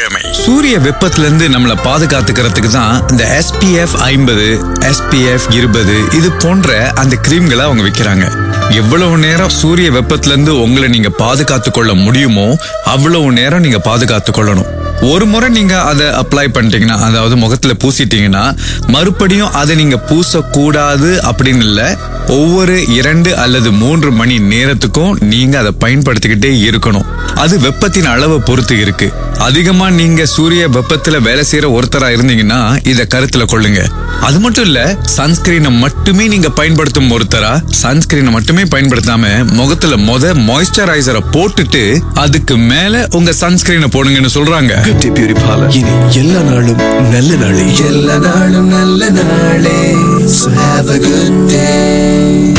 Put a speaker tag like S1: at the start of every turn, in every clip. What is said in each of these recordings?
S1: ஞாயிற்றுக்கிழமை சூரிய வெப்பத்துல இருந்து நம்மளை பாதுகாத்துக்கிறதுக்கு தான் இந்த SPF ஐம்பது SPF இருபது இது போன்ற அந்த கிரீம்களை அவங்க விக்கிறாங்க எவ்வளவு நேரம் சூரிய வெப்பத்துல இருந்து உங்களை நீங்க பாதுகாத்து கொள்ள முடியுமோ அவ்வளவு நேரம் நீங்க பாதுகாத்து கொள்ளணும் ஒரு முறை நீங்க அதை அப்ளை பண்ணிட்டீங்கன்னா அதாவது முகத்துல பூசிட்டீங்கன்னா மறுபடியும் அதை நீங்க பூசக்கூடாது அப்படின்னு இல்ல ஒவ்வொரு இரண்டு அல்லது மூன்று மணி நேரத்துக்கும் நீங்க அதை பயன்படுத்திக்கிட்டே இருக்கணும் அது வெப்பத்தின் அளவை பொறுத்து இருக்கு அதிகமா நீங்க சூரிய வெப்பத்துல வேலை செய்யற ஒருத்தரா இருந்தீங்கன்னா இத கருத்துல கொள்ளுங்க அது மட்டும் இல்ல சன்ஸ்கிரீனை மட்டுமே நீங்க பயன்படுத்தும் ஒருத்தரா சன்ஸ்கிரீனை மட்டுமே பயன்படுத்தாம முகத்துல மொத மாய்ஸ்சரைசரை போட்டுட்டு அதுக்கு மேல உங்க சன்ஸ்கிரீனை போடுங்கன்னு சொல்றாங்க
S2: கட்டி பியூரி பார்லர் இனி எல்லா நாளும் நல்ல நாளே எல்லா நாளும் நல்ல நாளே So have a good day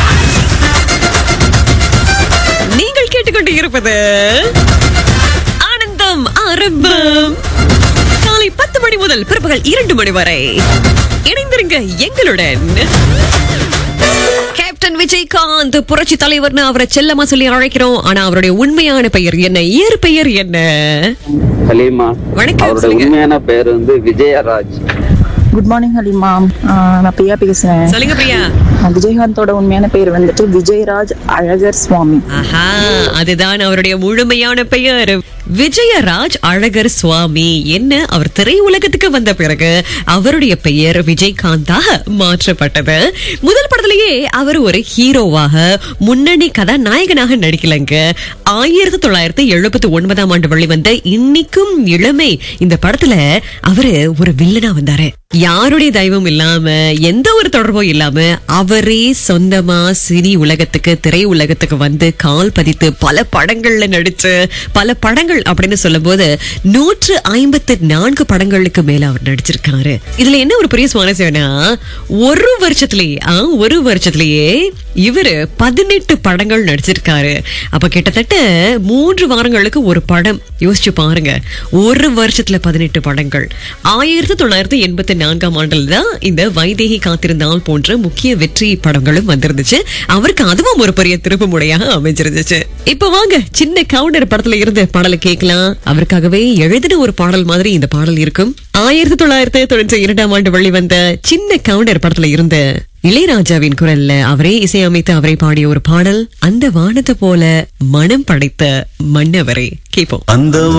S3: நீங்கள் கேட்டுக்கொண்டு இருப்பது ஆனந்தம் ஆரம்பம் காலை பத்து மணி முதல் பிற்பகல் இரண்டு மணி வரை இணைந்திருங்க எங்களுடன் கேப்டன் விஜயகாந்த் புரட்சி தலைவர்னு அவரை செல்லமா சொல்லி அழைக்கிறோம் ஆனா அவருடைய உண்மையான பெயர் என்ன இயற்பெயர் என்ன
S4: ஹலீமா
S3: வணக்கம்,
S4: அவரோட
S3: சொல்லுங்க.
S4: உண்மையான பேர் வந்து விஜயராஜ்
S5: குட் மார்னிங் ஹலிமா ஆஹ் நான் பிரியா பேசுறேன்
S3: சொல்லுங்க பிரியா
S5: ஆஹ் விஜயகாந்தோட உண்மையான பேர் வந்துட்டு விஜயராஜ் அழகர் சுவாமி
S3: ஆஹா அதுதான் அவருடைய முழுமையான பெயர் விஜயராஜ் அழகர் சுவாமி என்ன அவர் திரையுலகத்துக்கு வந்த பிறகு அவருடைய பெயர் விஜயகாந்தாக மாற்றப்பட்டது முதல் படத்திலேயே அவர் ஒரு ஹீரோவாக முன்னணி கதாநாயகனாக நடிக்கலங்க ஆயிரத்தி தொள்ளாயிரத்தி எழுபத்தி ஒன்பதாம் ஆண்டு வெளிவந்த இன்னிக்கும் இளமை இந்த படத்துல அவரு ஒரு வில்லனா வந்தாரு யாருடைய தெய்வம் இல்லாம எந்த ஒரு தொடர்பும் இல்லாம அவரே சொந்தமா சினி உலகத்துக்கு திரை உலகத்துக்கு வந்து கால் பதித்து பல படங்கள்ல நடிச்சு பல படங்கள் அப்படின்னு சொல்லும்போது நூற்று ஐம்பத்தி நான்கு படங்களுக்கு மேல அவர் நடிச்சிருக்காரு இதுல என்ன ஒரு பெரிய சுவாரஸ்யம்னா ஒரு வருஷத்திலேயே ஆ, ஒரு வருஷத்திலேயே இவரு பதினெட்டு படங்கள் நடிச்சிருக்காரு அப்ப கிட்டத்தட்ட மூன்று வாரங்களுக்கு ஒரு படம் யோசிச்சு பாருங்க ஒரு வருஷத்துல பதினெட்டு படங்கள் ஆயிரத்தி தொள்ளாயிரத்தி எண்பத்தி நான்காம் ஆண்டுல தான் இந்த வைதேகி காத்திருந்தால் போன்ற முக்கிய வெற்றி படங்களும் வந்திருந்துச்சு அவருக்கு அதுவும் ஒரு பெரிய திருப்பு முறையாக அமைஞ்சிருந்துச்சு இப்ப வாங்க சின்ன கவுண்டர் படத்துல இருந்து பாடலை கேட்கலாம் அவருக்காகவே எழுதின ஒரு பாடல் மாதிரி இந்த பாடல் இருக்கும் ஆயிரத்தி தொள்ளாயிரத்தி தொண்ணூற்றி இரண்டாம் ஆண்டு வெளிவந்த சின்ன கவுண்டர் படத்துல இருந்த இளையராஜாவின் குரல்ல அவரே இசையமைத்து அவரை பாடிய ஒரு பாடல் அந்த வானத்தை போல மனம் படைத்த மன்னவரை கேட்போம்
S2: அந்த